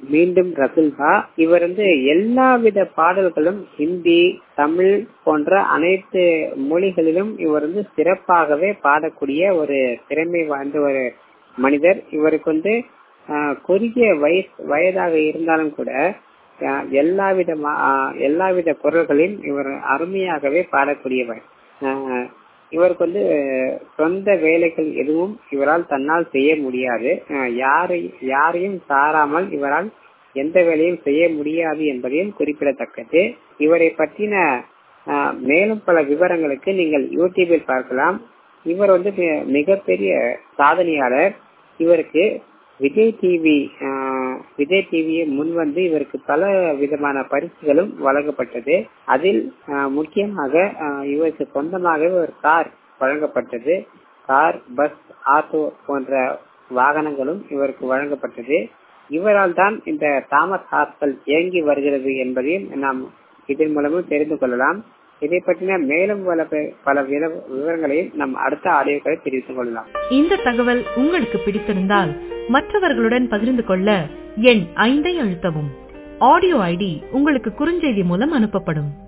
மீண்டும் ரசுல்பா இவர் வந்து எல்லாவித பாடல்களும் ஹிந்தி தமிழ் போன்ற அனைத்து மொழிகளிலும் இவர் வந்து சிறப்பாகவே பாடக்கூடிய ஒரு திறமை வாய்ந்த ஒரு மனிதர் இவருக்கு வந்து ஆஹ், குறுகிய வயசு வயதாக இருந்தாலும் கூட ஆஹ், எல்லாவித மா- ஆஹ், எல்லாவித குரல்களையும் இவர் அருமையாகவே பாடக்கூடியவர் ஆஹ், இவருக்கு வந்து சொந்த வேலைகள் எதுவும் இவரால் தன்னால் செய்ய முடியாது அஹ் யாரை யாரையும் சாராமல் இவரால் எந்த வேலையும் செய்ய முடியாது என்பதையும் குறிப்பிடத்தக்கது இவரை பற்றின அஹ், மேலும் பல விவரங்களுக்கு நீங்கள் யூடியூபில் பார்க்கலாம் இவர் வந்து மி- மிகப்பெரிய சாதனையாளர் இவருக்கு விஜய் டிவி விஜய் டிவியை முன் வந்து இவருக்கு பல விதமான பரிசுகளும் வழங்கப்பட்டது அதில் அஹ், முக்கியமாக அஹ், இவருக்கு சொந்தமாகவே ஒரு கார் வழங்கப்பட்டது கார் பஸ் ஆட்டோ போன்ற வாகனங்களும் இவருக்கு வழங்கப்பட்டது இவரால் தான் இந்த தாமஸ் ஹாஸ்டல் இயங்கி வருகிறது என்பதையும் நாம் இதன் மூலமும் தெரிந்து கொள்ளலாம் இதை பற்றின மேலும் பல பே- பல வித- விவரங்களையும் நம் அடுத்த ஆடியோக்களை தெரிவித்துக் கொள்ளலாம் இந்த தகவல் உங்களுக்கு பிடித்திருந்தால் மற்றவர்களுடன் பகிர்ந்து கொள்ள எண் ஐந்தை அழுத்தவும் ஆடியோ ஐடி உங்களுக்கு குறுஞ்செய்தி மூலம் அனுப்பப்படும்